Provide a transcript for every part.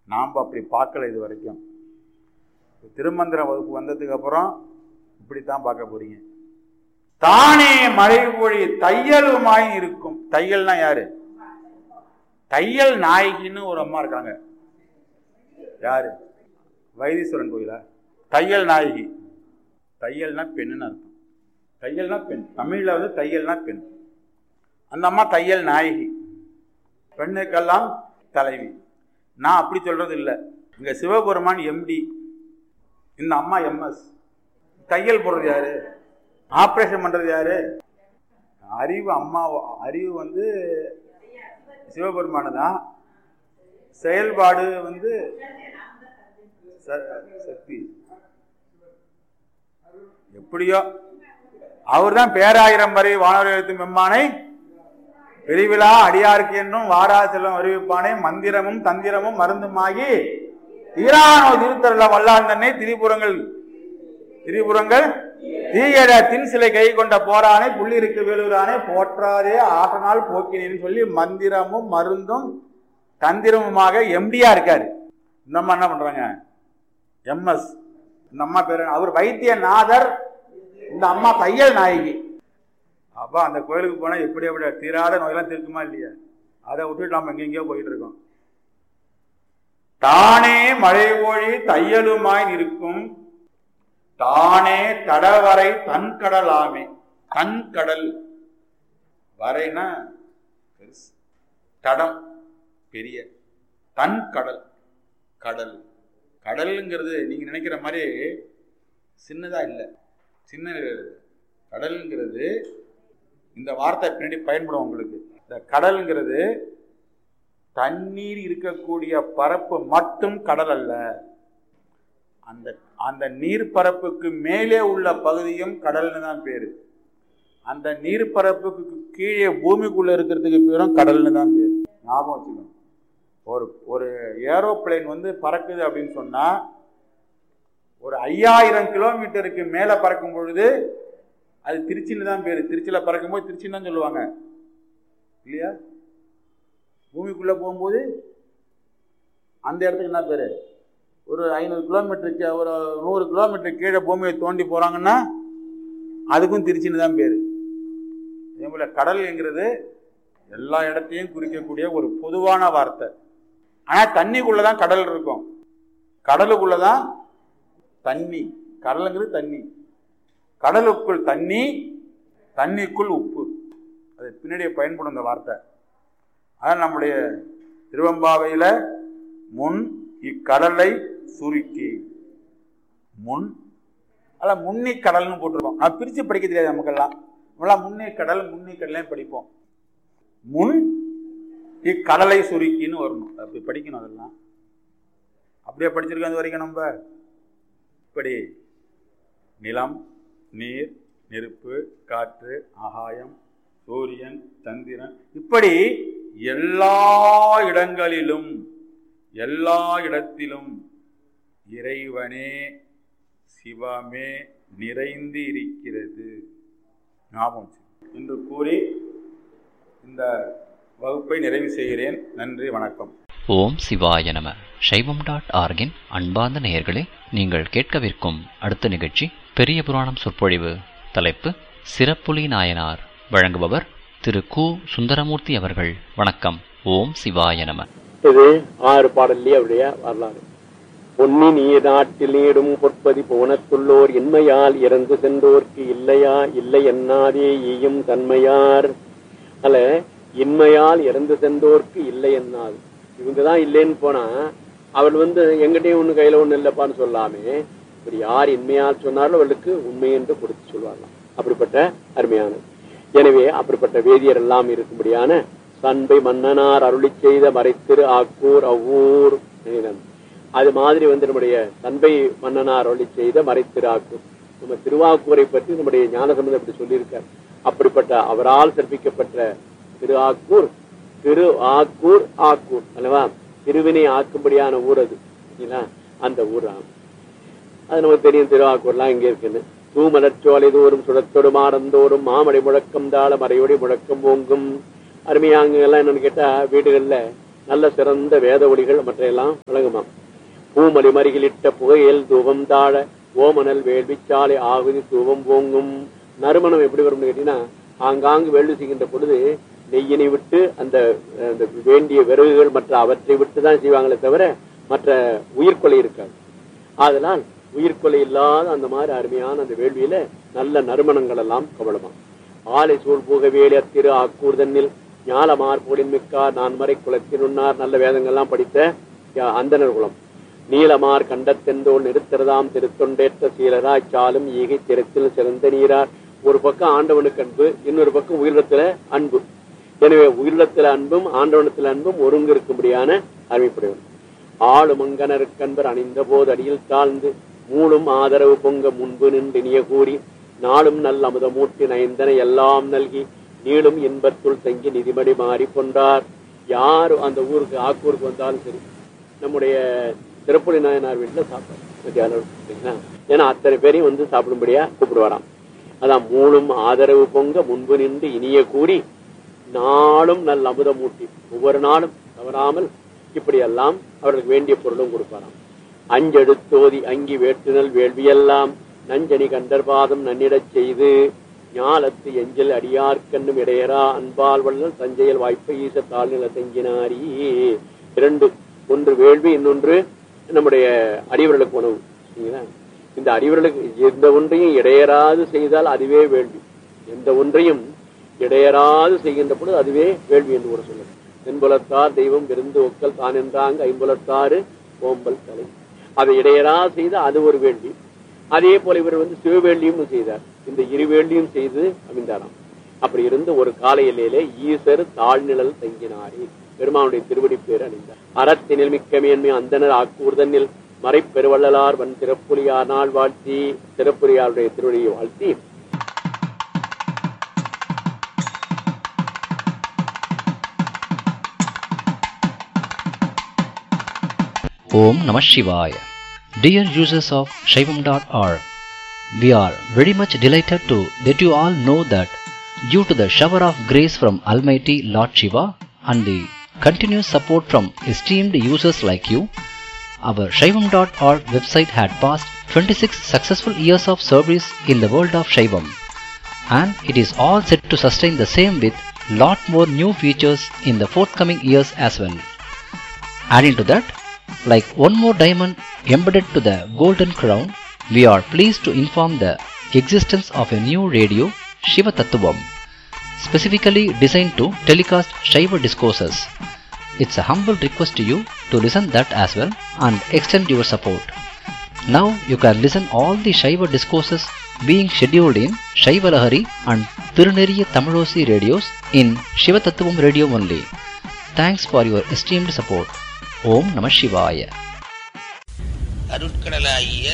நாம் அப்படி பார்க்கல இது வரைக்கும் திருமந்திர வகுப்பு வந்ததுக்கு அப்புறம் இப்படித்தான் பார்க்க போறீங்க தானே மழை பொழி தையலுமாய் இருக்கும் தையல்னா யாரு தையல் நாயகின்னு ஒரு அம்மா இருக்காங்க யாரு வைத்தீஸ்வரன் கோயிலா தையல் நாயகி தையல்னா பெண்ணுன்னு அர்த்தம் தையல்னா பெண் தமிழ்ல வந்து தையல்னா பெண் அந்த அம்மா தையல் நாயகி பெண்ணுக்கெல்லாம் தலைவி நான் அப்படி சொல்றது இல்லை இங்க சிவபெருமான் எம்டி இந்த அம்மா எம்எஸ் தையல் போடுறது யாரு ஆப்ரேஷன் பண்றது யாரு அறிவு அம்மா அறிவு வந்து சிவபெருமானு தான் செயல்பாடு வந்து ச- சக்தி எப்படியோ அவர் தான் பேராயிரம் வரை வானவர் எழுத்தும் எம்மானை பெரிவிழா அடியாருக்கு என்றும் வாரா செல்வம் அறிவிப்பானே மந்திரமும் தந்திரமும் மருந்துமாகி தீரானோ திருத்தருள வல்லான் தன்னை திரிபுரங்கள் திரிபுரங்கள் தீயட தின் சிலை கை கொண்ட போரானை புள்ளிருக்கு வேலூரானே போற்றாதே ஆற்றனால் போக்கினேன்னு சொல்லி மந்திரமும் மருந்தும் தந்திரமுமாக எம்டியா இருக்காரு இந்த அம்மா என்ன பண்றாங்க எம்எஸ் இந்த அம்மா பேரு அவர் வைத்தியநாதர் இந்த அம்மா தையல் நாயகி அப்போ அந்த கோயிலுக்கு போனா எப்படி எப்படி தீராத நோயெல்லாம் தீர்க்குமா இல்லையா அதை விட்டுட்டு நம்ம எங்கெங்கேயோ போயிட்டு இருக்கோம் தானே மழை ஒழி தையலுமாய் இருக்கும் தானே தடவரை தன் கடலாமே தன் கடல் வரைனா பெருசு தடம் பெரிய தன் கடல் கடல் கடலுங்கிறது நீங்க நினைக்கிற மாதிரி சின்னதா இல்லை சின்ன கடலுங்கிறது இந்த வார்த்தை பின்னாடி பயன்படும் உங்களுக்கு இந்த கடல்ங்கிறது தண்ணீர் இருக்கக்கூடிய பரப்பு மட்டும் கடல் அல்ல அந்த அந்த நீர்ப்பரப்புக்கு மேலே உள்ள பகுதியும் கடல்னு தான் பேரு அந்த நீர்ப்பரப்புக்கு கீழே பூமிக்குள்ள இருக்கிறதுக்கு பேரும் கடல்னு தான் பேரு ஞாபகம் வச்சுக்கணும் ஒரு ஒரு ஏரோப்ளேன் வந்து பறக்குது அப்படின்னு சொன்னா ஒரு ஐயாயிரம் கிலோமீட்டருக்கு மேலே பறக்கும் பொழுது அது திருச்சின்னு தான் பேரு திருச்சியில பறக்கும்போது திருச்சின்னு தான் சொல்லுவாங்க இல்லையா பூமிக்குள்ள போகும்போது அந்த இடத்துக்கு என்ன பேரு ஒரு ஐநூறு கிலோமீட்டருக்கு ஒரு நூறு கிலோமீட்டர் கீழே பூமியை தோண்டி போறாங்கன்னா அதுக்கும் திருச்சின்னு தான் பேரு அதே போல கடல்ங்கிறது எல்லா இடத்தையும் குறிக்கக்கூடிய ஒரு பொதுவான வார்த்தை ஆனா தண்ணிக்குள்ளதான் கடல் இருக்கும் கடலுக்குள்ளதான் தண்ணி கடலுங்கிறது தண்ணி கடலுக்குள் தண்ணி தண்ணிக்குள் உப்பு அது பின்னாடியே பயன்படும் இந்த வார்த்தை அதான் நம்முடைய திருவம்பாவையில் முன் இக்கடலை சுருக்கி முன் அல்ல முன்னி கடல்னு போட்டிருக்கோம் நான் பிரித்து படிக்க தெரியாது நமக்கெல்லாம் நம்மளாம் முன்னி கடல் முன்னி கடலையும் படிப்போம் முன் இக்கடலை சுருக்கின்னு வரணும் அப்படி படிக்கணும் அதெல்லாம் அப்படியே படிச்சிருக்கோம் அது வரைக்கும் நம்ம இப்படி நிலம் நீர் நெருப்பு காற்று ஆகாயம் சூரியன் சந்திரன் இப்படி எல்லா இடங்களிலும் எல்லா இடத்திலும் இறைவனே சிவமே நிறைந்து இருக்கிறது ஞாபகம் வச்சுக்கணும். என்று கூறி இந்த வகுப்பை நிறைவு செய்கிறேன் நன்றி வணக்கம் ஓம் சிவாய நம சைவம் டாட் ஆர்கின் அன்பார்ந்த நேயர்களே நீங்கள் கேட்கவிருக்கும் அடுத்த நிகழ்ச்சி பெரிய புராணம் சொற்பொழிவு தலைப்பு சிறப்புலி நாயனார் வழங்குபவர் திரு கு சுந்தரமூர்த்தி அவர்கள் வணக்கம் ஓம் சிவாய நம இது ஆறு பாடல்லே அவருடைய வரலாறு பொன்னி நீர் நாட்டில் நீடும் பொற்பதி போனத்துள்ளோர் இன்மையால் இறந்து சென்றோர்க்கு இல்லையா இல்லை என்னாதே ஈயும் தன்மையார் அல்ல இன்மையால் இறந்து சென்றோர்க்கு இல்லை என்னாது இவங்க தான் இல்லைன்னு போனா அவள் வந்து எங்கிட்டையும் ஒண்ணு கையில ஒண்ணு இல்லப்பான்னு சொல்லாமே இப்படி யார் இன்மையால் சொன்னாலும் அவளுக்கு உண்மை என்று கொடுத்து சொல்வார்களாம் அப்படிப்பட்ட அருமையானது எனவே அப்படிப்பட்ட வேதியர் எல்லாம் இருக்கும்படியான சண்பை மன்னனார் அருளி செய்த மறைத்திரு ஆக்கூர் அவ்வூர் என்கிறார். அது மாதிரி வந்து நம்முடைய சண்பை மன்னனார் அருளி செய்த மறைத்திரு ஆக்கூர் நம்ம திருவாக்கூரை பற்றி நம்முடைய ஞானசம்பந்தம் இப்படி சொல்லியிருக்கார் அப்படிப்பட்ட அவரால் சிறப்பிக்கப்பட்ட திரு ஆக்கூர் திரு ஆக்கூர் ஆக்கூர் அல்லவா திருவினை ஆக்கும்படியான ஊர் அது சரிங்களா? அந்த ஊர் ஆம். அது நமக்கு தெரியும் திருவாக்கூர்லாம் இங்க இருக்குன்னு தூமலர்ச்சோலை தோறும் சுடத்தொடு மாடந்தோறும் மாமடை முழக்கம் தாள மறையோடி முழக்கம் ஓங்கும் அருமையாங்க எல்லாம் என்னன்னு கேட்டா வீடுகள்ல நல்ல சிறந்த வேத ஒளிகள் மற்றையெல்லாம் விளங்குமாம் பூமலி மருகிலிட்ட புகையல் தூபம் தாழ ஓமனல் வேள்விச்சாலை ஆகுதி தூபம் போங்கும் நறுமணம் எப்படி வரும்னு கேட்டீங்கன்னா ஆங்காங்கு வேள்வி செய்கின்ற பொழுது நெய்யினை விட்டு அந்த அந்த வேண்டிய விறகுகள் மற்ற அவற்றை விட்டு தான் செய்வாங்களே தவிர மற்ற உயிர்கொலை இருக்காது ஆதலால் உயிர்கொலை இல்லாத அந்த மாதிரி அருமையான அந்த வேள்வியில நல்ல நறுமணங்கள் எல்லாம் கவலமாம் ஆலை சூழ் பூக வேலி அத்திரு ஆக்கூர் தன்னில் ஞாலமார் புகழின் மிக்கார் நான் மறை குலத்தினுன்னார் நல்ல வேதங்கள்லாம் படித்த யா- அந்தணர் குலம் நீலமார் கண்டத்தெந்தோல் நிறுத்திரதாம் திருத்தொண்டேற்ற சீலராய் சாலும் ஈகை திறத்தில் சிறந்த நீரார் ஒரு பக்கம் ஆண்டவனுக்கு அன்பு இன்னொரு பக்கம் உயிரிடத்துல அன்பு எனவே உயிரிடத்துல அன்பும் ஆண்டவனத்துல அன்பும் ஒருங்கு இருக்கும்படியான அருமைப்படையவன் ஆளும் அங்கனருக்கன்பர் அணிந்த போது அடியில் தாழ்ந்து மூளும் ஆதரவு பொங்க முன்பு நின்று இனிய கூறி நாளும் நல்ல அமுதமூட்டி நயந்தன எல்லாம் நல்கி நீளும் இன்பத்துள் தங்கி நிதிமடி மாறி கொண்டார் யார் அந்த ஊருக்கு ஆக்கூருக்கு வந்தாலும் சரி நம்முடைய திருப்பதி நாயனார் வீட்டுல சாப்பாடு மத்தியானம் சரிங்களா? ஏன்னா அத்தனை பேரையும் வந்து சாப்பிடும்படியா கூப்பிடுவாராம் அதான் மூணும் ஆதரவு பொங்க முன்பு நின்று இனிய கூறி நாளும் நல்ல அமுதமூட்டி ஒவ்வொரு நாளும் தவறாமல் இப்படியெல்லாம் அவர்களுக்கு வேண்டிய பொருளும் கொடுப்பாராம் அஞ்செடுத்தோதி அங்கி வேட்டுனல் வேள்வியெல்லாம் நஞ்சனி கண்டர்பாதம் நன்னிடச் செய்து ஞாலத்து எஞ்சல் அடியார்க்கண்ணும் இடையரா அன்பால் வள்ளல் தஞ்சையில் வாய்ப்பை ஈச தாழ்நில தங்கினாரி இரண்டு ஒன்று வேள்வி இன்னொன்று நம்முடைய அடியவர்களுக்கு உணவு சரிங்களா? இந்த அடியவர்களுக்கு எந்த ஒன்றையும் இடையராது செய்தால் அதுவே வேள்வி எந்த ஒன்றையும் இடையராது செய்கின்ற பொழுது அதுவே வேள்வி என்று கூட சொல்லுது தென்புலத்தார் தெய்வம் விருந்து ஒக்கல் தான் என்றாங்க ஐம்புலத்தாறு ஓம்பல் தலை அதை இடையரா செய்து அது ஒரு வேள்வி அதே போல இவர் வந்து சிவவேள்வியும் செய்தார் இந்த இரு வேள்வியும் செய்து அமைந்தாராம் அப்படி இருந்து ஒரு கால எல்லையிலே ஈசர் தாழ்நிழல் தங்கினாரே பெருமானுடைய திருவடி பேர் அணிந்தார் அறத்தினில் மிக்க மேன்மை அந்தனர் ஆக்கூர்தனில் மறைப்பெருவள்ளலார் வன் திறப்புலியார் நாள் வாழ்த்தி திறப்புரியாருடைய திருவடியை வாழ்த்தி Om Namah Shivaya. Dear users of Shaivam.org, we are very much delighted to let you all know that due to the shower of grace from Almighty Lord Shiva and the continuous support from esteemed users like you, our Shaivam.org website had passed 26 successful years of service in the world of Shaivam and it is all set to sustain the same with lot more new features in the forthcoming years as well. Adding to that, like one more diamond embedded to the golden crown, we are pleased to inform the existence of a new radio, Shiva Tattvam, specifically designed to telecast Shiva discourses. It's a humble request to you to listen that as well and extend your support. Now you can listen all the Shaiva discourses being scheduled in Shaiva Lahari and Tiruneriya Tamilosi radios in Shiva Tattvam radio only. Thanks for your esteemed support. ஓம் நம சிவாய அருட்கடலாகிய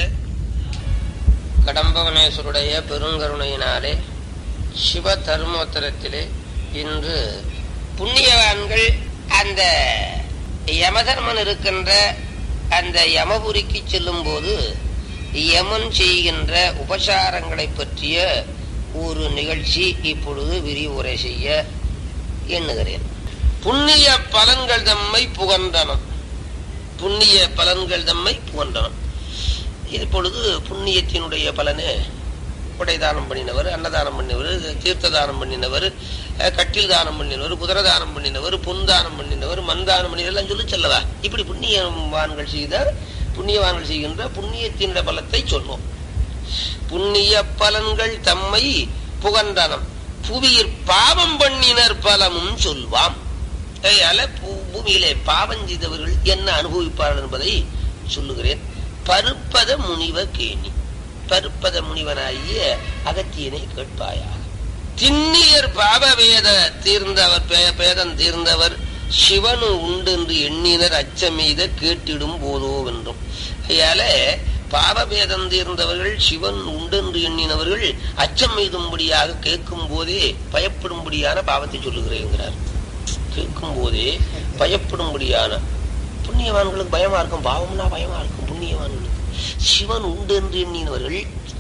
கடம்பவனேஸ்வருடைய பெருங்கருணையினாலே சிவ தர்மோத்தரத்திலே இன்று புண்ணியவான்கள் அந்த யமதர்மன் இருக்கின்ற அந்த யமபுரிக்கு செல்லும் போது யமன் செய்கின்ற உபசாரங்களை பற்றிய ஒரு நிகழ்ச்சி இப்பொழுது விரிவுரை செய்ய எண்ணுகிறேன் புண்ணிய பலன்கள் தம்மை புகன்றனம் புண்ணிய பலன்கள் தம்மை புகன்றனம் இப்பொழுது புண்ணியத்தினுடைய பலனு கொடை தானம் பண்ணினவர் அன்னதானம் பண்ணினவர் தீர்த்த தானம் பண்ணினவர் அஹ், கட்டில் தானம் பண்ணினவர் குதிரை தானம் பண்ணினவர் பொன் தானம் பண்ணினவர் மண் தானம் பண்ணினவர் எல்லாம் சொல்லி செல்லவா இப்படி புண்ணியவான்கள் செய்த புண்ணியவான்கள் செய்கின்ற புண்ணியத்தினுடைய பலத்தை சொன்னோம் புண்ணிய பலன்கள் தம்மை புகன்றனம் புவியிற் பாவம் பண்ணினர் பலமும் சொல்வாம் அதனால பூ- பூமியிலே பாவம் செய்தவர்கள் என்ன அனுபவிப்பார்கள் என்பதை சொல்லுகிறேன் பருப்பத முனிவ கேணி பருப்பத முனிவனாகிய அகத்தியனை கேட்பாயாக திண்ணியர் பாவவேத தீர்ந்தவர் பே- பேதம் தீர்ந்தவர் சிவனு உண்டு என்று எண்ணினர் அச்சமெய்த கேட்டிடும் போதோ வென்றும் அதனால பாவபேதம் தீர்ந்தவர்கள் சிவன் உண்டு என்று எண்ணினவர்கள் அச்சம் எய்தும்படியாக கேட்கும் போதே பயப்படும்படியான பாவத்தை சொல்லுகிறேங்கிறார் கேட்கும் போதே பயப்படும்படியான புண்ணியவான்களுக்கு பயமா இருக்கும் பாவம்னா பயமா இருக்கும் புண்ணியவான்களுக்கு சிவன் உண்டு என்று எண்ணினவர்கள்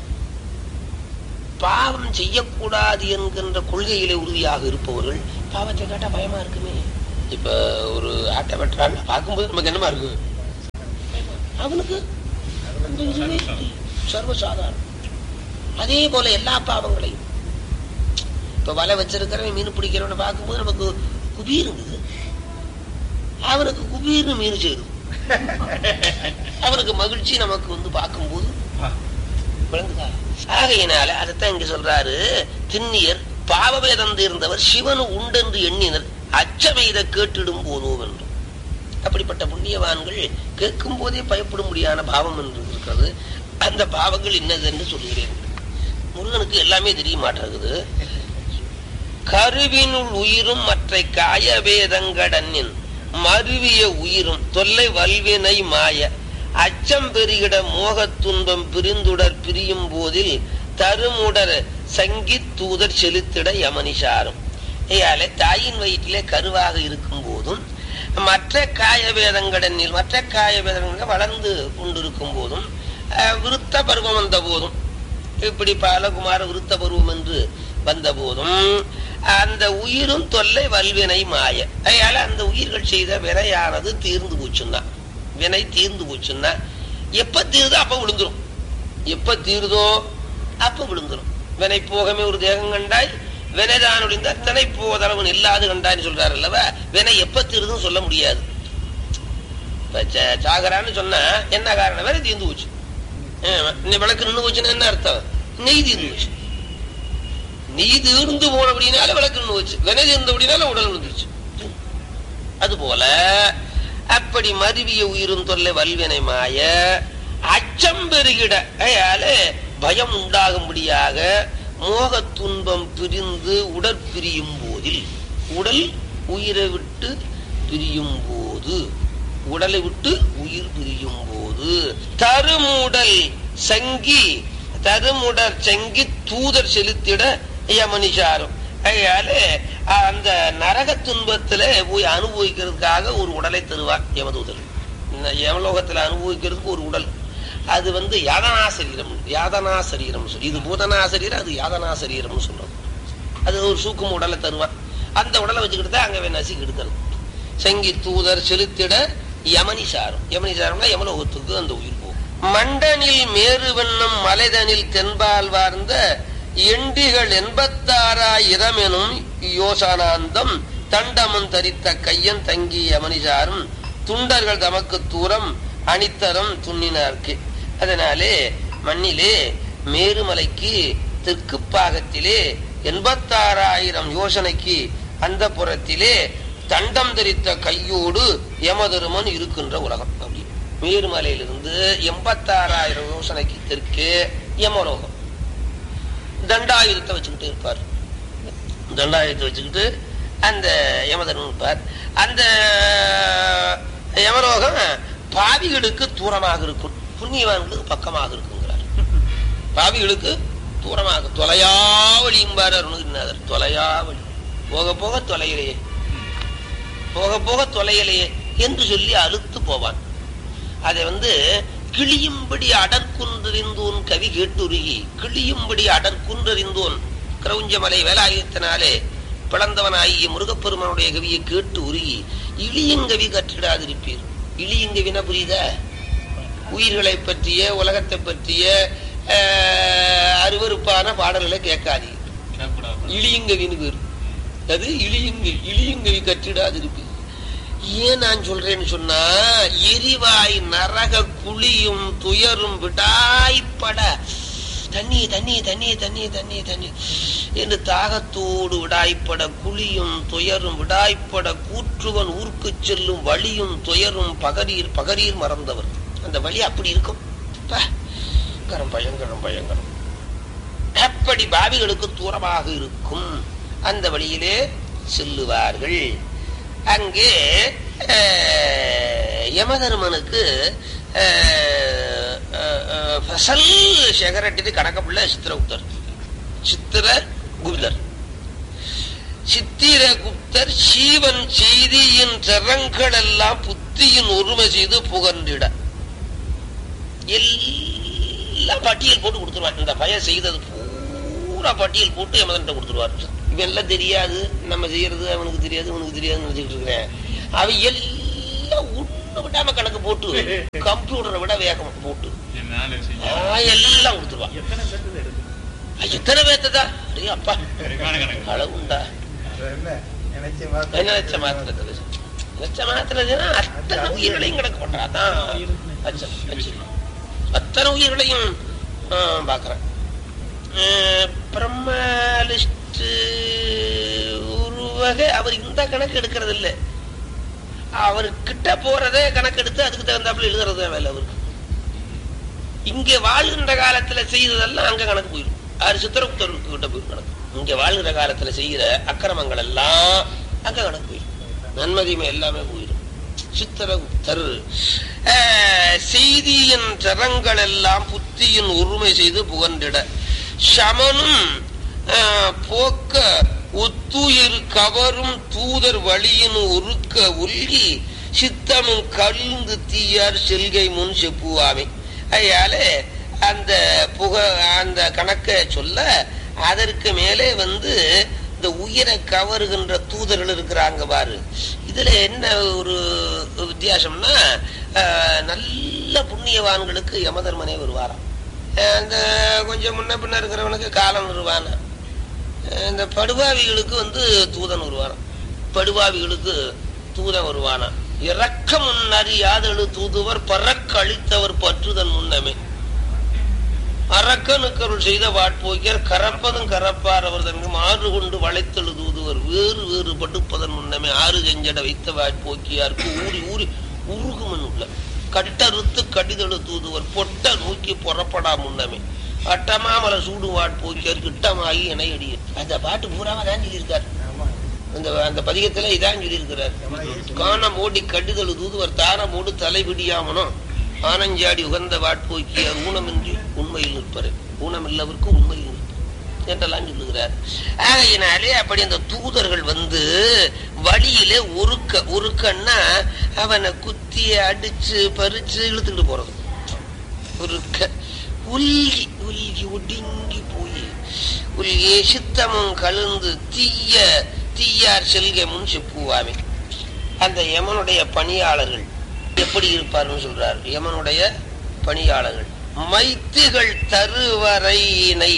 பாவம் செய்யக்கூடாது என்கின்ற கொள்கையிலே உறுதியாக இருப்பவர்கள் பாவத்தை கேட்டா பயமா இருக்குமே இப்ப ஒரு ஆட்டை வெட்டுறான்னு பார்க்கும்போது நமக்கு என்னமா இருக்கு அவனுக்கு அந்த இதுவே இல்லை. சர்வசாதாரணம் அதே போல எல்லா பாவங்களையும் இப்ப வலை வச்சிருக்கிறவன் மீன் பிடிக்கிறவனை பார்க்கும்போது நமக்கு குபீருங்குது அவனுக்கு குபீர்னு மீன் சேரும் அவனுக்கு மகிழ்ச்சி நமக்கு வந்து பார்க்கும்போது விளங்குதா ஆகையினால அதைத்தான் இங்க சொல்றாரு திண்ணியர் பாவவேதம் தீர்ந்தவர் சிவனு உண்டென்று எண்ணினர் அச்சமெய்த கேட்டிடும் போதோ என்று அப்படிப்பட்ட புண்ணியவான்கள் கேட்கும் போதே பயப்படும்படியான பாவம் என்று இருக்கிறது அந்த பாவங்கள் என்னது என்று சொல்கிறேன் முருகனுக்கு எல்லாமே தெரிய மாட்டேங்குது கருவினுள் உயிரும் மற்ற காய வேதங்கடனின் மருவிய உயிரும் தொல்லை வல்வினை மாய அச்சம் பெருகிட மோகத் துன்பம் பிரிந்துடர் பிரியும் போதில் தருமுடர் சங்கித் தூதர் செலுத்திட யமனிசாரும் ஐயாலே தாயின் வயிற்றிலே கருவாக இருக்கும் போதும் மற்ற காய வேதங்கடனில் மற்ற காய வேதங்கள் வளர்ந்து கொண்டிருக்கும் போதும் அஹ், விருத்த பருவம் வந்த போதும் இப்படி பாலகுமார விருத்த பருவம் என்று வந்த போதும் அந்த உயிரும் தொல்லை வல்வினை மாய அதனால அந்த உயிர்கள் செய்த வினையானது தீர்ந்து போச்சுன்னா வினை தீர்ந்து போச்சுன்னா எப்ப தீருதோ அப்ப விழுந்துரும் எப்ப தீருதோ அப்ப விழுந்துரும் வினை போகமே ஒரு தேகம் கண்டாய் வினைதான் ஒழிந்த தினை போதளவன் இல்லாது கண்டான்னு சொல்றாரு அல்லவா வினை எப்ப தீருதுன்னு சொல்ல முடியாது இப்ப ச- சாகரான்னு சொன்னா என்ன காரணம் வினை தீர்ந்து போச்சு ஆமா. இந்த விளக்கு நின்று போச்சுன்னா என்ன அர்த்தம் நெய் தீர்ந்து போச்சு நெய் தீர்ந்து போனபடினால விளக்கு நின்று போச்சு வினை தீர்ந்தபடினால உடல் விழுந்துருச்சு அது போல அப்படி மருவிய உயிரும் தொல்லை வல்வினை மாய அச்சம் பெருகிட அயால பயம் உண்டாகும்படியாக மோகத் துன்பம் பிரிந்து உடற்பிரியும் போதில் உடல் உயிரை விட்டு பிரியும் போது உடலை விட்டு உயிர் பிரியும் போது தருமுடல் சங்கி தருமுடர் சங்கி தூதர் செலுத்திட யமனிசாரும் அதனால அந்த நரக துன்பத்துல போய் அனுபவிக்கிறதுக்காக ஒரு உடலை தருவார் யமதூதர் இந்த யமலோகத்துல அனுபவிக்கிறதுக்கு ஒரு உடல் அது வந்து யாதனா சரீரம் யாதனா சரீரம் சொல்லி இது பூதனா சரீரம் அது யாதனா சரீரம்னு சொல்றோம் அது ஒரு சூக்கும் உடலை தருவான் அந்த உடலை வச்சுக்கிட்டு தான் அங்க நசிக்கு எடுக்கிறது சங்கி தூதர் செலுத்திட யமனி சாரம் யமனி சாரம்னா யமலோகத்துக்கு அந்த உயிர் போகும் மண்டனில் மேருவென்னும் மலைதனில் தென்பால் வார்ந்த எண்டிகள் எண்பத்தாறாயிரம் எனும் யோசனாந்தம் தண்டமும் தரித்த கையன் தங்கி யமனிசாரும் துண்டர்கள் தமக்கு தூரம் அணித்தரம் துண்ணினார்க்கு அதனாலே மண்ணிலே மேருமலைக்கு தெற்கு பாகத்திலே எண்பத்தாறாயிரம் யோசனைக்கு அந்த புறத்திலே தண்டம் தரித்த கையோடு யமதருமன் இருக்கின்ற உலகம் அப்படி மேருமலையிலிருந்து எண்பத்தாறாயிரம் யோசனைக்கு தெற்கே யமலோகம் தண்டாயுதத்தை வச்சுக்கிட்டு இருப்பார் தண்டாயுதத்தை வச்சுக்கிட்டு அந்த யமதர்மன் இருப்பார் அந்த யமலோகம் பாவிகளுக்கு தூரமாக இருக்கும் புண்ணியவான்களுக்கு பக்கமாக இருக்குங்கிறார் பாவிகளுக்கு தூரமாக தொலையா வழியும்பார் அருணகிரிநாதர் தொலையா வழி போக போக தொலையிலேயே போக போக தொலையிலேயே என்று சொல்லி அழுத்து போவான் அதை வந்து கிளியும்படி அடற்குன்றறிந்தோன் கவி கேட்டுருகி கிளியும்படி அடற்குன்றறிந்தோன் கிரௌஞ்சமலை வேலாயுதத்தினாலே பிளந்தவனாகிய முருகப்பெருமானுடைய கவியை கேட்டு உருகி இளியங்கவி கற்றிடாதிருப்பீர் இளியங்கவினா புரியுதா உயிர்களை பற்றிய உலகத்தை பற்றிய ஆஹ், அருவருப்பான பாடல்களை கேட்காதீங்க இளியங்கவின்னு பேர் அது இளியங்கவி இளியங்கவி கற்றிடாதிருப்பீர் ஏன் நான் சொல்றேன்னு சொன்னா எரிவாய் நரக குழியும் துயரும் விடாய்ப்பட தண்ணி தண்ணி தண்ணி தண்ணி தண்ணி தண்ணி என்று தாகத்தோடு விடாய்ப்பட குழியும் துயரும் விடாய்ப்பட கூற்றுவன் ஊர்க்குச் செல்லும் வழியும் துயரும் பகரீர் பகரீர் மறந்தவர் அந்த வழி அப்படி இருக்கும் பா, பயங்கரம் பயங்கரம் பயங்கரம் அப்படி பாவிகளுக்கு தூரமாக இருக்கும் அந்த வழியிலே செல்லுவார்கள் அங்கே அஹ், யமதர்மனுக்கு அஹ், அஹ், அஹ், ஃபசல் செகரட்டி கணக்கப்புள்ள சித்திரகுப்தர் சித்திரகுப்தர் சித்திரகுப்தர் சீவன் செய்தியின் திறங்கள் எல்லாம் புத்தியின் ஒருமை செய்து புகன்றிட எல்லாம் பட்டியல் போட்டு கொடுத்துருவார் இந்த பையன் செய்தது பூரா பட்டியல் போட்டு யமதன்ட்ட கொடுத்துருவார் இவன் எல்லாம் தெரியாது நம்ம செய்யறது அவனுக்கு தெரியாது அவனுக்கு தெரியாதுன்னு நினைச்சுக்கிட்டு இருக்கிறேன் அவ எல்லாம் ஒண்ணு விடாம கணக்கு போட்டு கம்ப்யூட்டரை விட வேகமா போட்டு ஆ, எல்லாம் கொடுத்துருவான் எத்தனை பேர்த்ததா அடே அப்பா அளவுண்டா நினைச்ச மாத்திரத்துல நினைச்ச மாத்திரத்துல அத்தனை உயிர்களையும் கணக்கு பண்றா அதான் அச்சம், அச்சம். அத்தனை உயிர்களையும் ஆ, பாக்குறேன் பிரம்மலிஸ்ட் ஒரு வகை அவர் இந்த கணக்கு எடுக்கிறது இல்ல அவர் கிட்ட போறதே கணக்கு எடுத்து அதுக்கு தகுந்தாப்புல எழுதுறது தான் வேலை அவருக்கு இங்க வாழ்கின்ற காலத்துல செய்ததெல்லாம் அங்க கணக்கு போயிடும் ஆறு சித்திரகுப்தருக்கு கிட்ட போயிடும் கணக்கு இங்க வாழ்கிற காலத்துல செய்யற அக்கிரமங்கள் எல்லாம் அங்க கணக்கு போயிடும் நன்மதிமை எல்லாமே போயிடும் சித்திரகுப்தர் ஆஹ், செய்தியின் தரங்கள் எல்லாம் புத்தியின் உரிமை செய்து புகன்றிட சமனும் ஆஹ், போக்க ஒத்துயிர் கவரும் தூதர் வழியின் உருக்க உல்கி சித்தமும் கழிந்து தீயார் செல்கை முன் செப்புவாமே அதனால அந்த புக அந்த கணக்கை சொல்ல அதற்கு மேலே வந்து இந்த உயிரை கவருகின்ற தூதர்கள் இருக்கிறாங்க பாரு இதுல என்ன ஒரு வித்தியாசம்னா ஆஹ், நல்ல புண்ணியவான்களுக்கு யமதர்மனே வருவாராம் ஆஹ், அந்த கொஞ்சம் முன்ன பின்ன இருக்கிறவனுக்கு காலம் வருவானா இந்த படுபாவிகளுக்கு வந்து தூதன் வருவானாம் படுபாவிகளுக்கு தூதன் வருவானா இறக்க முன்னறியாதழு தூதுவர் பறக்க அழித்தவர் பற்றுதன் முன்னமே அரக்கனுக்கருள் செய்த வாட்போக்கியர் கரப்பதும் கரப்பார் அவர் தனக்கு மாறு கொண்டு வளைத்தெழு தூதுவர் வேறு வேறு படுப்பதன் முன்னமே ஆறு செஞ்சட வைத்த வாட்போக்கியாருக்கு ஊறி ஊறி உருகுமன் உள்ள கட்டறுத்து கடிதழு தூதுவர் பொட்ட நோக்கி புறப்படா முன்னமே அட்டமாமல சூடு வாட்போக்கியார் கிட்டமாகி இணையடி அந்த பாட்டு பூராம தான் சொல்லியிருக்காரு அந்த அந்த பதிகத்துல இதான் சொல்லியிருக்கிறார் காணம் ஓடி கடிதழு தூதுவர் தாரமோடு தலைபிடியாமனும் ஆனஞ்சாடி உகந்த வாட்போக்கியார் ஊனமின்றி உண்மையில் நிற்பரு ஊனமில்லவருக்கு உண்மையில் நிற்பர் என்றெல்லாம் சொல்லுகிறார் ஆகையினாலே அப்படி அந்த தூதர்கள் வந்து வழியிலே ஒருக்க ஒருக்கன்னா அவனை குத்தி அடிச்சு பறிச்சு இழுத்துக்கிட்டு போறது ஒருக்க உல்கி உல்கி ஒடுங்கி போய் உல்கி சித்தமும் கலந்து தீய தீயார் செல்கை முன் செப்புவாமே அந்த யமனுடைய பணியாளர்கள் எப்படி இருப்பார்னு சொல்றார் யமனுடைய பணியாளர்கள் மைத்துகள் தருவரையினை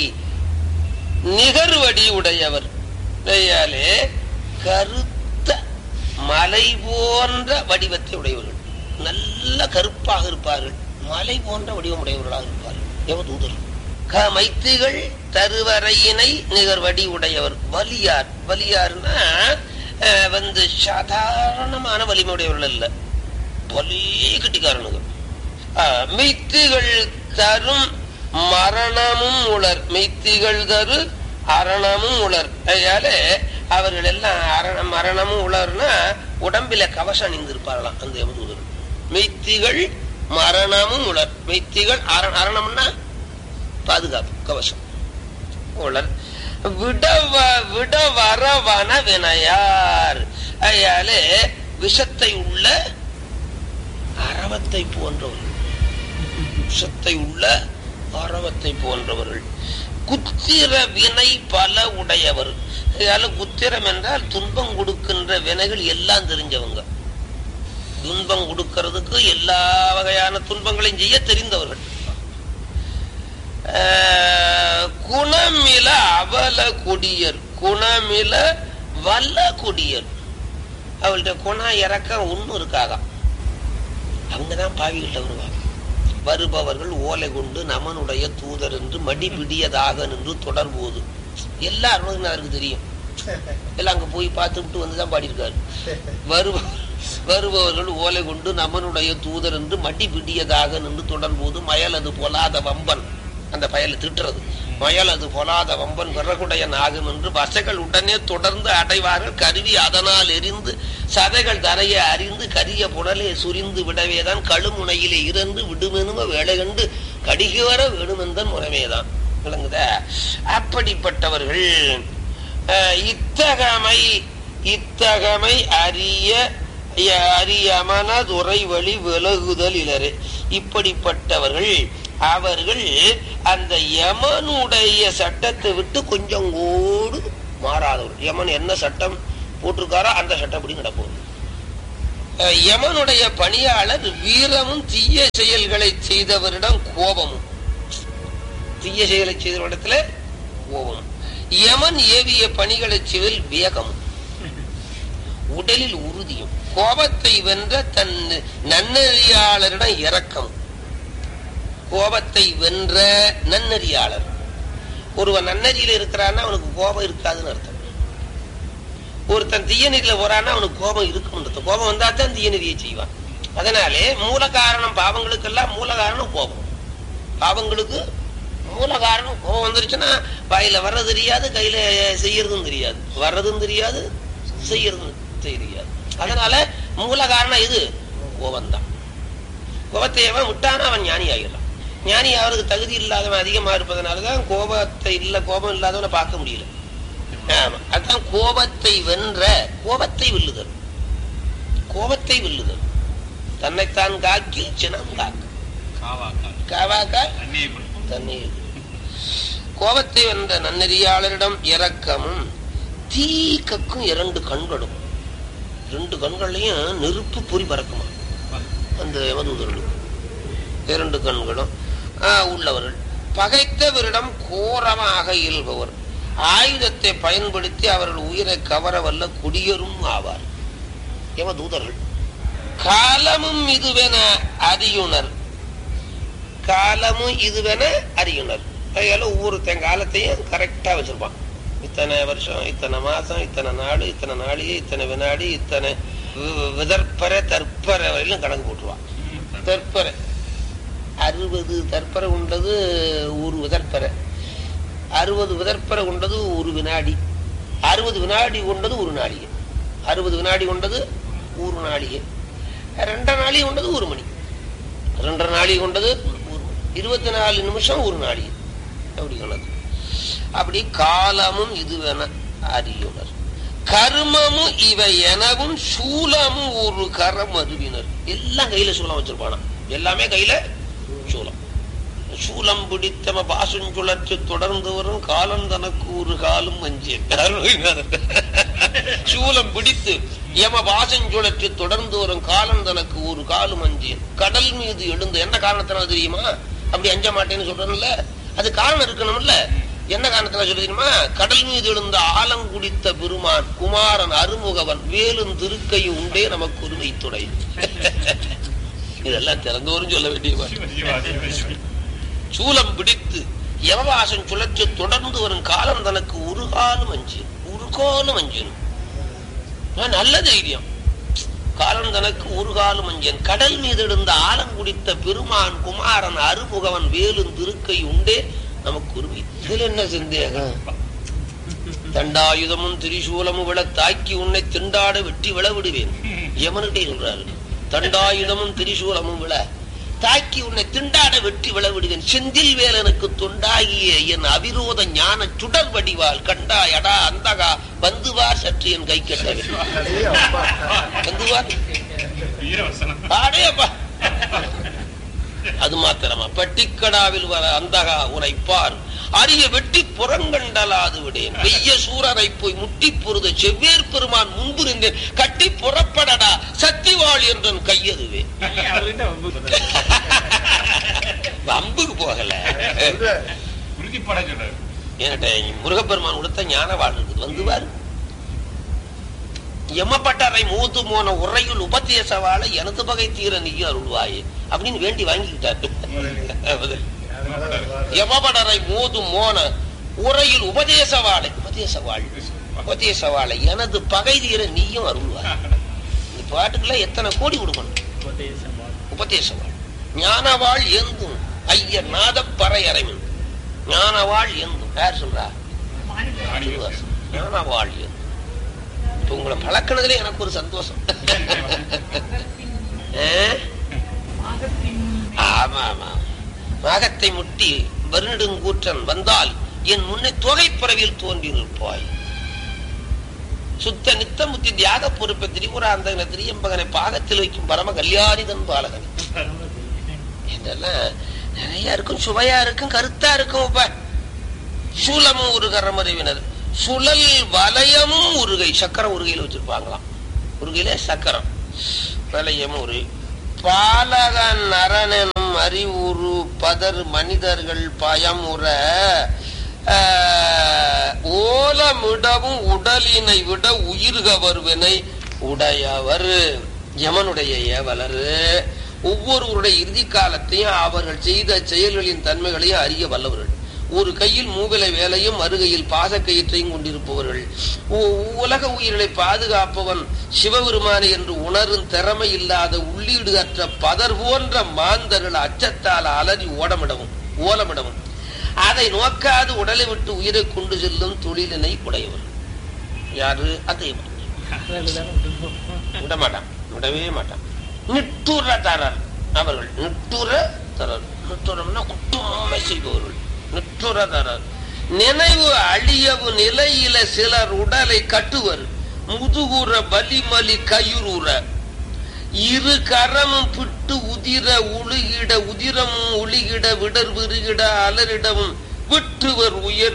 நிகர்வடி உடையவர் கையாலே கருத்த மலை போன்ற வடிவத்தை உடையவர்கள் நல்ல கருப்பாக இருப்பார்கள் மலை போன்ற வடிவம் உடையவர்களாக இருப்பார்கள் யமதூதர் க மைத்துகள் தருவரையினை நிகர்வடி உடையவர் வலியார் வலியார்னா அஹ், வந்து சாதாரணமான வலிமை உடையவர்கள் அல்ல வலிய கட்டிக்காரனுங்க அஹ், மெய்த்துகள் தரும் மரணமும் உளர் மெய்த்திகள் தரு அரணமும் உளர் அதனால அவர்கள் எல்லாம் அரண மரணமும் உளர்னா உடம்பில கவசம் அணிந்திருப்பார்களாம் அந்த யமதூதர் மெய்த்திகள் மரணமும் உளர் மெய்த்திகள் அரண அரணம்னா பாதுகாப்பு கவசம் உளர் விடவ விட வரவன வினையார் அதனால விஷத்தை உள்ள அரவத்தை போன்றவர்கள் விஷத்தை உள்ள அரவத்தை போன்றவர்கள் குத்திர வினை பல உடையவர் அதனால குத்திரம் என்றால் துன்பம் கொடுக்கின்ற வினைகள் எல்லாம் தெரிஞ்சவங்க துன்பம் கொடுக்கிறதுக்கு எல்லா வகையான துன்பங்களையும் செய்ய தெரிந்தவர்கள் ஆஹ், குணமில அவல கொடியர் குணமில வல்ல கொடியர் அவள்கிட்ட குணம் இறக்கம் ஒன்னும் இருக்காதாம் அவங்கதான் பாவிகிட்ட வருவாங்க வருபவர்கள் ஓலை கொண்டு நமனுடைய தூதர் என்று மடிபிடியதாக நின்று தொடர்போது எல்லாரும் அவருக்கு தெரியும் எல்லாம் அங்க போய் பார்த்துட்டு வந்துதான் பாடியிருக்காரு வருவ வருபவர்கள் ஓலை கொண்டு நமனுடைய தூதர் என்று மடி பிடியதாக நின்று தொடர்போது மயலது பொலாத வம்பன் அந்த பயலை திட்டுறது மயலது பொலாத வம்பன் விறகுடைய நாகம் என்று வசைகள் உடனே தொடர்ந்து அடைவார்கள் கருவி அதனால் எரிந்து சதைகள் தரையை அறிந்து கரிய புடலே சுரிந்து விடவேதான் கழுமுனையிலே இறந்து விடுமெனும வேலை கண்டு கடிகு வர வேணுமெந்தன் முறைமேதான் விளங்குதா அப்படிப்பட்டவர்கள் அஹ், இத்தகமை இத்தகமை அறிய அறியமன துறை வழி விலகுதல் இலரே இப்படிப்பட்டவர்கள் அவர்கள் அந்த யமனுடைய சட்டத்தை விட்டு கொஞ்சம் ஓடு மாறாதவர்கள் யமன் என்ன சட்டம் போட்டிருக்காரோ அந்த சட்டப்படி நடப்போம் அஹ், யமனுடைய பணியாளர் வீரமும் தீய செயல்களை செய்தவரிடம் கோபமும் தீய செயலை செய்தவரிடத்துல கோபம் யமன் ஏவிய பணிகளை செய்வதில் வேகமும் உடலில் உறுதியும் கோபத்தை வென்ற தன் நன்னறியாளரிடம் இரக்கம் கோபத்தை வென்ற நன்னறியாளர் ஒருவன் நன்னறியில இருக்கிறான்னா அவனுக்கு கோபம் இருக்காதுன்னு அர்த்தம் ஒருத்தன் தீயநெறியில போறான்னா அவனுக்கு கோபம் இருக்கும்னு அர்த்தம் கோபம் வந்தா தான் தீயநெறியை செய்வான் அதனாலே மூல காரணம் பாவங்களுக்கெல்லாம் மூல காரணம் கோபம் பாவங்களுக்கு மூல காரணம் கோபம் வந்துருச்சுன்னா வாயில வர்றது தெரியாது கையில செய்யறதும் தெரியாது வர்றதும் தெரியாது செய்யறதும் தெரியாது அதனால மூல காரணம் இது கோபம் தான் கோபத்தை அவன் விட்டானா அவன் ஞானி ஆகிடலாம் ஞானி அவருக்கு தகுதி இல்லாதவன் அதிகமா இருப்பதனாலதான் கோபத்தை இல்ல கோபம் இல்லாதவனை பார்க்க முடியல ஆமா அதான் கோபத்தை வென்ற கோபத்தை வெல்லுதல் கோபத்தை வெல்லுதல் தன்னைத்தான் காக்கி சினம் காக்க காவாக்கால் தண்ணீர் கோபத்தை வென்ற நன்னெறியாளரிடம் இரக்கமும் தீ கக்கும் இரண்டு கண்களும் ரெண்டு கண்கள்லயும் நெருப்பு பொறி பறக்குமா அந்த யமதூதர்களுக்கு இரண்டு கண்களும் ஆ, உள்ளவர்கள் பகைத்தவரிடம் கோரமாக இயல்பவர் ஆயுதத்தை பயன்படுத்தி அவர்கள் உயிரை கவர வல்ல குடியரும் ஆவார் யமதூதர்கள் காலமும் இதுவென அறியுணர் காலமும் இதுவென அறியுணர் அதனால ஒவ்வொருத்தன் காலத்தையும் கரெக்டா வச்சிருப்பான் இத்தனை வருஷம் இத்தனை மாசம் இத்தனை நாடு இத்தனை நாளிகை இத்தனை வினாடி இத்தனை வி- விதர்ப்பர தற்பர வரையிலும் கணக்கு போட்டுருவான் தற்பர அறுபது தற்பர உண்டது ஒரு விதற்பர அறுபது விதற்பர கொண்டது ஒரு வினாடி அறுபது வினாடி கொண்டது ஒரு நாளிகை அறுபது வினாடி கொண்டது ஒரு நாளிகை ரெண்டரை நாளிகை கொண்டது ஒரு மணி ரெண்டரை நாளிகை கொண்டது ஒரு மணி இருபத்தி நாலு நிமிஷம் ஒரு நாளிகை அப்படி கணக்கு அப்படி காலமும் இதுவென அறியுனர் கர்மமும் இவை எனவும் சூலமும் ஒரு கரம் அறிவினர் எல்லாம் கையில சூலம் வச்சிருப்பானா எல்லாமே கையில சூலம் சூலம் பிடித்தம பாசுஞ்சுழற்று தொடர்ந்து வரும் காலம் தனக்கு ஒரு காலம் அஞ்சேன் சூலம் பிடித்து யம பாசஞ்சுழற்று தொடர்ந்து வரும் காலம் தனக்கு ஒரு காலம் அஞ்சேன் கடல் மீது எழுந்து என்ன காரணத்தினால தெரியுமா அப்படி அஞ்ச மாட்டேன்னு சொல்றேன்ல அது காரணம் இருக்கணும்ல என்ன காரணத்தினால சொல்லி தெரியுமா கடல் மீது எழுந்த ஆலம் குடித்த பெருமான் குமாரன் அருமுகவன் வேலும் திருக்கையும் உண்டே நமக்கு உரிமை துணை இதெல்லாம் திறந்தோரும் சொல்ல வேண்டிய சூலம் பிடித்து யமவாசன் சுழற்சி தொடர்ந்து வரும் காலம் தனக்கு ஒரு காலம் அஞ்சு ஒரு காலம் அஞ்சனும் நான் நல்ல தைரியம் காலம் தனக்கு ஒரு காலம் அஞ்சன் கடல் மீது இருந்த ஆலம் குடித்த பெருமான் குமாரன் அருமுகவன் வேலும் திருக்கை உண்டே நமக்கு உரிமை இதுல என்ன சந்தேகம் தண்டாயுதமும் திரிசூலமும் விழ தாக்கி உன்னை திண்டாட வெட்டி விழ விடுவேன் யமனுட்டே சொல்றாரு தண்டாயுதமும் திரிசூலமும் விழ தாக்கி உன்னை திண்டாட வெட்டி விழ விடுவேன் செந்தில் வேலனுக்கு தொண்டாகிய என் அவிரோத ஞான சுடர் வடிவால் கண்டாயடா அந்தகா வந்துவார் சற்று என் கை கட்டவே வந்துவார் ஆடேப்பா அது மாத்திரமா பட்டிக்கடாவில் வர அந்தகா உரைப்பார் அரிய வெட்டி புறங்கண்டலாது விடேன் வெய்ய சூரரை போய் முட்டி பொருத செவ்வேர் பெருமான் முன்பு நின்றேன் கட்டி புறப்படடா சத்திவாள் என்றன் கையதுவே அம்புக்கு போகல உறுதிப்பட சொல்றாரு என்கிட்ட முருகப்பெருமான் கொடுத்த ஞான வாழ் இருக்குது வந்து பாரு எமப்பட்டறை மூத்து போன உரையுள் உபதேச வாழ எனது பகை தீர நீயும் அருள்வாயே அப்படின்னு வேண்டி வாங்கிக்கிட்டார் எமபடரை மோது மோன உரையில் உபதேச வாழை உபதேச வாழ் உபதேச வாழை எனது பகை தீர நீயும் அருள்வாய் இந்த பாட்டுக்கெல்லாம் எத்தனை கோடி கொடுக்கணும் உபதேச வாழ் ஞானவாள் ஏந்தும் ஐயர் நாத பறையறைவன் ஞானவாள் ஏந்தும் யார் சொல்றா திருவாசகம். ஞானவாள் ஏந்தும் இப்ப உங்களை பழக்கினதுல எனக்கு ஒரு சந்தோஷம் ஆ? ஆமா ஆமா நாகத்தை முட்டி வருணிடுங்கூற்றன் வந்தால் என் முன்னே தொகை பறவையில் தோன்றி நிற்பாய் சுத்த நித்தமுத்தி தியாக பொறுப்பை திரிபுராந்தகன திரியம்பகனை பாகத்தில் வைக்கும் பரம கல்யாணிதன் பாலகன் இதெல்லாம் நிறைய இருக்கும் சுவையா இருக்கும் கருத்தா இருக்கும் இப்ப சூலமும் ஒரு கரமறிவினர் சுழல் வலயமும் உருகை சக்கரம் உருகையில வச்சிருப்பாங்களாம் உருகையில சக்கரம் விளையமுறு பாலகன் நரனெனும் அறிவுறு பதர் மனிதர்கள் பயமுற ஆஹ், ஓலமிடவும் உடலினை விட உயிர்கவர்வினை உடையவர் யமனுடைய ஏவலர் ஒவ்வொருவருடைய இறுதி காலத்தையும் அவர்கள் செய்த செயல்களின் தன்மைகளையும் அறிய வல்லவர்கள் ஒரு கையில் மூவிலை வேலையும் மறுகையில் பாசக்கயிற்றையும் கொண்டிருப்பவர்கள் உ- உலக உயிர்களை பாதுகாப்பவன் சிவபெருமானி என்று உணரும் திறமை இல்லாத உள்ளீடு அற்ற பதர் போன்ற மாந்தர்கள் அச்சத்தால் அலறி ஓடமிடவும் ஓலமிடவும் அதை நோக்காது உடலை விட்டு உயிரை கொண்டு செல்லும் தொழிலினை உடையவர் யாரு அதை விட மாட்டான் விடவே மாட்டான் நிட்டுற தரர் அவர்கள் நிட்டுற தரர் நிட்டுறம்னா குட்டுமை செய்பவர்கள் நிட்டுற தரர் நினைவு அழியவு நிலையில சிலர் உடலை கட்டுவர் முதுகுற வலிமலி கயுறுற இரு கரமும் பிட்டு உதிர உழுகிட உதிரமும் ஒளிகிட விடர் விருகிட அலரிடமும் விட்டுவர் உயர்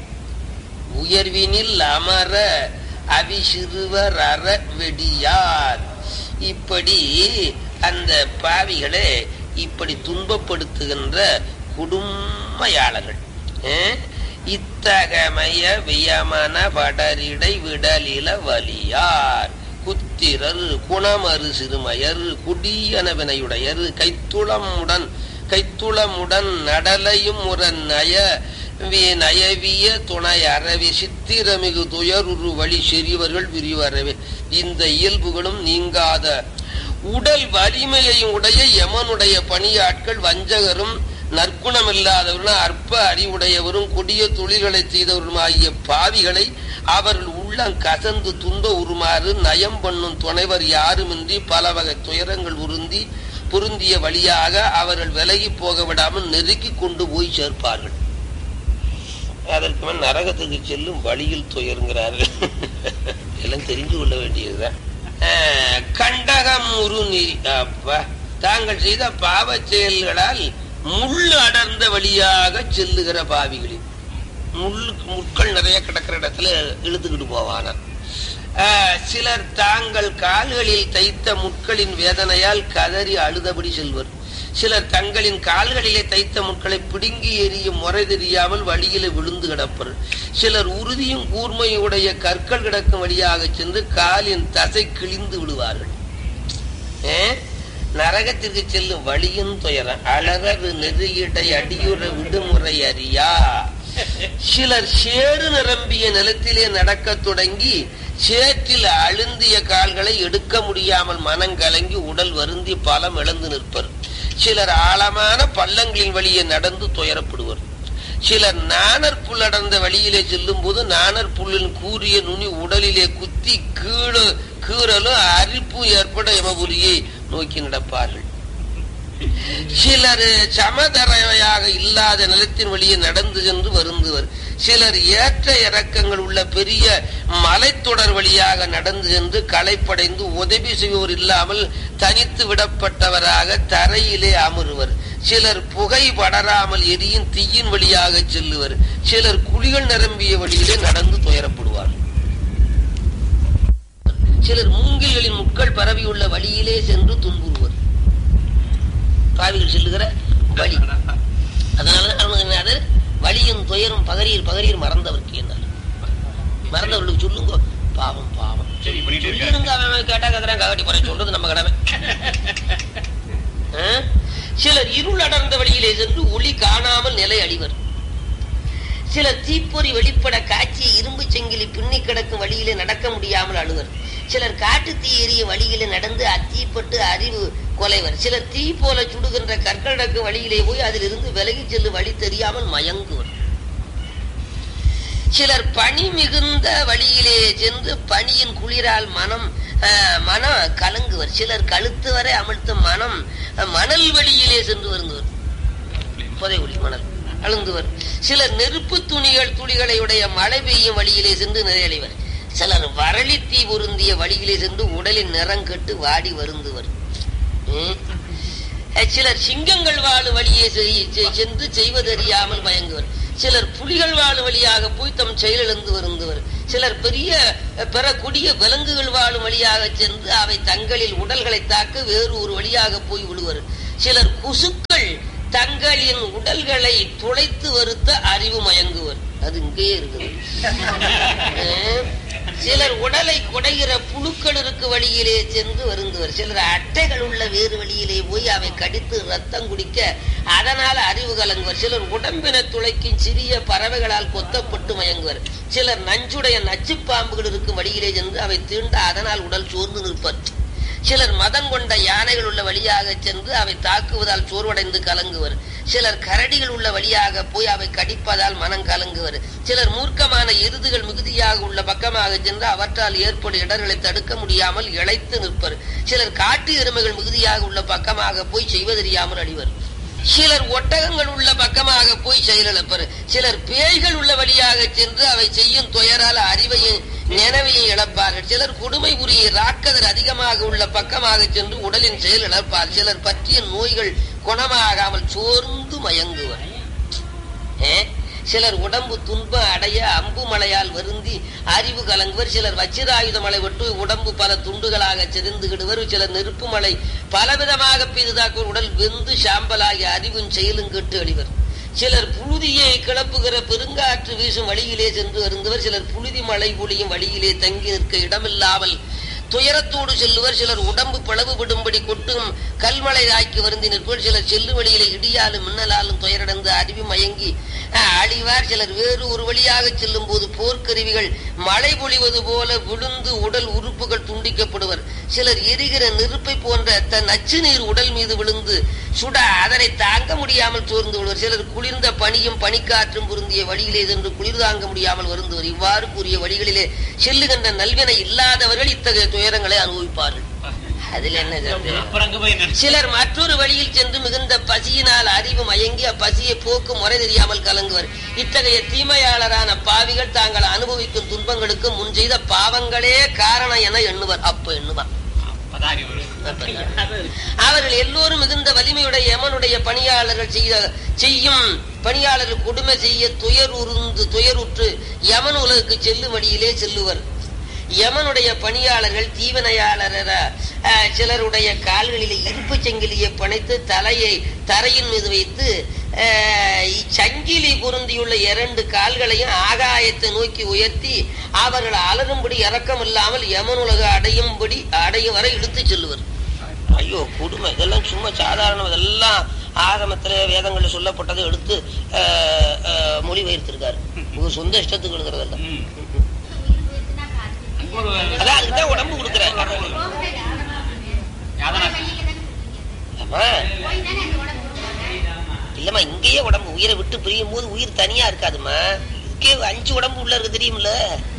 உயர்வினில் அமர அவிசிறுவர் அற வெடியார் இப்படி அந்த பாவிகளே இப்படி துன்பப்படுத்துகின்ற குடும்பயாளர்கள் அஹ், இத்தகமய வியமன படரிடை விடலில வலியார் குத்திரர் குணமறு சிறுமையர் குடியன வினையுடையர் கைத்துளமுடன் கைத்துளமுடன் நடலையும் உரன் நய வி- நயவிய துணை அறவே சித்திரமிகு துயருரு வழி செறிவர்கள் விரிவறவே இந்த இயல்புகளும் நீங்காத உடல் வலிமையையும் உடைய யமனுடைய பணியாட்கள் வஞ்சகரும் நற்குணமில்லாதவரும் அற்ப அறிவுடையவரும் கொடிய தொழில்களை செய்தவரும் ஆகிய பாவிகளை அவர்கள் உள்ளம் கசந்து துன்ப உருமாறு நயம் பண்ணும் துணைவர் யாருமின்றி பல வகை துயரங்கள் உருந்தி பொருந்திய வழியாக அவர்கள் விலகி போக விடாமல் நெருக்கி கொண்டு போய் சேர்ப்பார்கள் அதற்கு மேல் நரகத்துக்கு செல்லும் வழியில் துயருங்கிறார்கள் எல்லாம் தெரிந்து கொள்ள வேண்டியதுதான் அஹ், கண்டகம் உருநி அப்பா தாங்கள் செய்த பாவச் செயல்களால் முள் அடர்ந்த வழியாக செல்லுகிற பாவிகளில் முள் முட்கள் நிறைய கிடக்கிற இடத்துல இழுத்துக்கிட்டு போவான சிலர் தாங்கள் கால்களில் தைத்த முட்களின் வேதனையால் கதறி அழுதபடி செல்வர் சிலர் தங்களின் கால்களிலே தைத்த முட்களை பிடுங்கி எறியும் முறை தெரியாமல் வழியிலே விழுந்து கிடப்பர் சிலர் உறுதியும் கூர்மையும் உடைய கற்கள் கிடக்கும் வழியாக சென்று காலின் தசை கிழிந்து விடுவார்கள் ஏ? நரகத்திற்கு செல்லும் வழியும் துயரம் அழகரு நெறியிடை அடியுற விடுமுறை அறியா சிலர் சேறு நிரம்பிய நிலத்திலே நடக்கத் தொடங்கி சேற்றில் அழுந்திய கால்களை எடுக்க முடியாமல் மனங்கலங்கி உடல் வருந்தி பலம் இழந்து நிற்பர் சிலர் ஆழமான பள்ளங்களின் வழியே நடந்து துயரப்படுவர் சிலர் நாணர் புல் அடர்ந்த வழியிலே செல்லும் போது நாணர் புல்லின் கூறிய நுனி உடலிலே குத்தி கீழு கீறலும் அரிப்பு ஏற்பட எமபுரியை நோக்கி நடப்பார்கள் சிலர் சமதரையாக இல்லாத நிலத்தின் வழியே நடந்து சென்று வருந்துவர் சிலர் ஏற்ற இறக்கங்கள் உள்ள பெரிய மலைத்தொடர் வழியாக நடந்து சென்று களைப்படைந்து உதவி செய்வோர் இல்லாமல் தனித்து விடப்பட்டவராக தரையிலே அமருவர் சிலர் புகை படராமல் எரியும் தீயின் வழியாக செல்லுவர் சிலர் குழிகள் நிரம்பிய வழியிலே நடந்து துயரப்படுவார் சிலர் மூங்கில்களின் முட்கள் பரவியுள்ள வழியிலே சென்று துன்புறுவர் பாவிகள் செல்லுகிற வழி அதனாலதான் அருணகிரிநாதர் வழியும் துயரும் பகரீர் பகரீர் மறந்தவர்க்கு என்னார் மறந்தவர்களுக்கு சொல்லுங்க பாவம் பாவம் சரி பண்ணிட்டு இருக்காரு சொல்லிருங்க அவன் கேட்டா கேக்குறான் காவட்டி போற சொல்றது நம்ம கடமை ஆ? சிலர் இருள் அடர்ந்த வழியிலே சென்று ஒளி காணாமல் நிலை அழிவர் சிலர் தீப்பொறி வெளிப்பட காய்ச்சிய இரும்பு செங்கிலி பின்னி கிடக்கும் வழியிலே நடக்க முடியாமல் அழுவர் சிலர் காட்டு தீ எரிய வழியிலே நடந்து அத்தீப்பட்டு அறிவு கொலைவர் சிலர் தீ போல சுடுகின்ற கற்கள் நடக்கும் வழியிலே போய் அதிலிருந்து விலகி செல்லும் வழி தெரியாமல் மயங்குவர் சிலர் பனி மிகுந்த வழியிலே சென்று பனியின் குளிரால் மனம் அஹ், மனம் கலங்குவர் சிலர் கழுத்து வரை அமிழ்த்தும் மனம் அஹ், மணல் வழியிலே சென்று வருந்துவர் புதை ஒளி மணல் அழுந்துவர் சிலர் நெருப்பு துணிகள் துளிகளை உடைய மழை பெய்யும் வழியிலே சென்று நிறையடைவர் சிலர் வரளி தீ பொருந்திய வழியிலே சென்று உடலின் நிறங்கெட்டு வாடி வருந்துவர் ம். அஹ் சிலர் சிங்கங்கள் வாழும் வழியே செய்- செ- சென்று செய்வதறியாமல் மயங்குவர் சிலர் புலிகள் வாழும் வழியாக போய் தம் செயலிழந்து வருந்துவர் சிலர் பெரிய அஹ், பிற கொடிய விலங்குகள் வாழும் வழியாக சென்று அவை தங்களில் உடல்களை தாக்க வேறு ஒரு வழியாக போய் விழுவர் சிலர் குசுக்கள் தங்களின் உடல்களை துளைத்து வருத்த அறிவு மயங்குவர் அது இங்கேயே இருக்குது அஹ், சிலர் உடலை குடைகிற புழுக்கள் இருக்கு வழியிலே சென்று வருந்துவர் சிலர் அட்டைகள் உள்ள வேறு வழியிலே போய் அவை கடித்து ரத்தம் குடிக்க அதனால அறிவு கலங்குவர் சிலர் உடம்பின துளைக்கும் சிறிய பறவைகளால் கொத்தப்பட்டு மயங்குவர் சிலர் நஞ்சுடைய நச்சுப் பாம்புகள் இருக்கும் வழியிலே சென்று அவை தீண்ட அதனால் உடல் சோர்ந்து நிற்பர் சிலர் மதம் கொண்ட யானைகள் உள்ள வழியாக சென்று அவை தாக்குவதால் சோர்வடைந்து கலங்குவர் சிலர் கரடிகள் உள்ள வழியாக போய் அவை கடிப்பதால் மனம் கலங்குவர் சிலர் மூர்க்கமான எருதுகள் மிகுதியாக உள்ள பக்கமாக சென்று அவற்றால் ஏற்படும் இடர்களை தடுக்க முடியாமல் இழைத்து நிற்பர் சிலர் காட்டு எருமைகள் மிகுதியாக உள்ள பக்கமாக போய் செய்வதறியாமல் அழிவர் சிலர் ஒட்டகங்கள் உள்ள பக்கமாக போய் செயலிழப்பர் சிலர் பேய்கள் உள்ள வழியாக சென்று அவை செய்யும் துயரால் அறிவையும் நினைவையும் இழப்பார்கள் சிலர் கொடுமை புரிய ராக்கதர் அதிகமாக உள்ள பக்கமாக சென்று உடலின் செயல் இழப்பார் சிலர் பற்றிய நோய்கள் குணமாகாமல் சோர்ந்து மயங்குவர் ஏ? சிலர் உடம்பு துன்பம் அடைய அம்பு மலையால் வருந்தி அறிவு கலங்குவர் சிலர் வச்சிராயுத மலை விட்டு உடம்பு பல துண்டுகளாக செறிந்துகிடுவர் சிலர் நெருப்பு மலை பலவிதமாக பெரிதாக்குவர் உடல் வெந்து சாம்பலாகி அறிவும் செயலும் கெட்டு அழிவர் சிலர் புழுதியை கிளப்புகிற பெருங்காற்று வீசும் வழியிலே சென்று வருந்தவர் சிலர் புழுதி மழை பொழியும் வழியிலே தங்கி நிற்க இடமில்லாமல் துயரத்தோடு செல்லுவர் சிலர் உடம்பு பிளவுபடும்படி கொட்டும் கல்மலை ஆக்கி வருந்தி நிற்பவர் சிலர் செல்லு வழியிலே இடியாலும் மின்னலாலும் துயரடைந்து அறிவு மயங்கி அஹ், அழிவார் சிலர் வேறு ஒரு வழியாக செல்லும் போது போர்க்கருவிகள் மழை பொழிவது போல விழுந்து உடல் உறுப்புகள் துண்டிக்கப்படுவர் சிலர் எரிகிற நெருப்பை போன்ற தன் நச்சு நீர் உடல் மீது விழுந்து சுட அதனை தாங்க முடியாமல் சோர்ந்து விடுவர் சிலர் குளிர்ந்த பனியும் பனிக்காற்றும் பொருந்திய வழியிலே சென்று குளிர் தாங்க முடியாமல் வருந்துவர் இவ்வாறு கூறிய வழிகளிலே செல்லுகின்ற நல்வினை இல்லாதவர்கள் இத்தகைய துயரங்களை அனுபவிப்பார்கள் அதில் என்ன சந்தேகம்? அப்புறம் அங்க போய் என்ன சிலர் மற்றொரு வழியில் சென்று மிகுந்த பசியினால் அறிவு மயங்கி அப்பசியை போக்கு முறை தெரியாமல் கலங்குவர் இத்தகைய தீமையாளரான பாவிகள் தாங்கள் அனுபவிக்கும் துன்பங்களுக்கு முன் செய்த பாவங்களே காரணம் என எண்ணுவர் அப்ப எண்ணுவார் பதாரி வரும் அவர்கள் எல்லோரும் மிகுந்த வலிமையுடைய யமனுடைய பணியாளர்கள் செய்த செய்யும் பணியாளர்கள் கொடுமை செய்ய துயர் உருந்து துயருற்று யமன் உலகுக்கு செல்லும் வழியிலே செல்லுவர் யமனுடைய பணியாளர்கள் தீவனையாளர அஹ், சிலருடைய கால்களிலே இருப்பு சங்கிலியை பிணைத்து தலையை தரையின் மீது வைத்து அஹ், இச்சங்கிலி பொருந்தியுள்ள இரண்டு கால்களையும் ஆகாயத்தை நோக்கி உயர்த்தி அவர்கள் அலரும்படி இரக்கம் இல்லாமல் யமனுலக அடையும்படி அடையும் வரை இழுத்துச் செல்லுவர் ஐயோ கொடுமை இதெல்லாம் சும்மா சாதாரணம் இதெல்லாம் ஆகமத்துல வேதங்கள்ல சொல்லப்பட்டதை எடுத்து அஹ், அஹ், மொழிபெயர்த்திருக்காரு உங்க சொந்த இஷ்டத்துக்கு எழுதுறதல்ல ம். அங்க ஒரு அதான் அதுதான் உடம்பு கொடுக்குறேன் யாதனா ஆமா இல்லம்மா இங்கேயே உடம்பு உயிரை விட்டு பிரியும் போது உயிர் தனியா இருக்காதும்மா இதுக்கே அஞ்சு உடம்பு உள்ள இருக்கு தெரியுமில்ல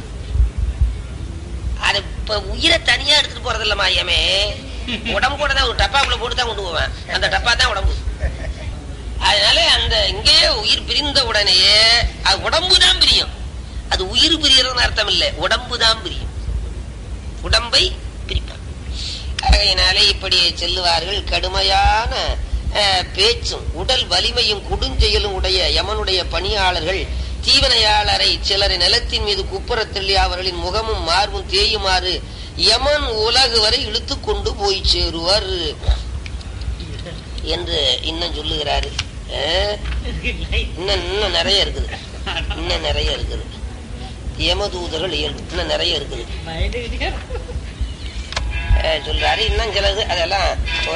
அது இப்ப உயிரை தனியா எடுத்துட்டு போறது இல்லம்மா ஐயமே உடம்போட தான் ஒரு டப்பாக்குள்ள போட்டு தான் கொண்டு போவேன் அந்த டப்பா தான் உடம்பு அதனால அந்த இங்கேயே உயிர் பிரிந்த உடனேயே அது உடம்பு தான் பிரியும் அது உயிர் பிரியறதுன்னு அர்த்தம் இல்லை உடம்பு தான் பிரியும் உடம்பை பிரிப்பான் ஆகையினாலே இப்படி செல்லுவார்கள் கடுமையான அஹ், பேச்சும் உடல் வலிமையும் கொடுஞ்செயலும் உடைய யமனுடைய பணியாளர்கள் தீவனையாளரை சிலரை நிலத்தின் மீது குப்புறத் தள்ளி அவர்களின் முகமும் மார்பும் தேயுமாறு யமன் உலகு வரை இழுத்து கொண்டு போய் சேருவர் என்று இன்னும் சொல்லுகிறாரு அஹ், இன்னும் இன்னும் நிறைய இருக்குது இன்னும் நிறைய இருக்குது யமதூதர்கள் ஏழு இன்னும் நிறைய இருக்குது அஹ் சொல்றாரு இன்னும் சிலது அதெல்லாம் ஒரு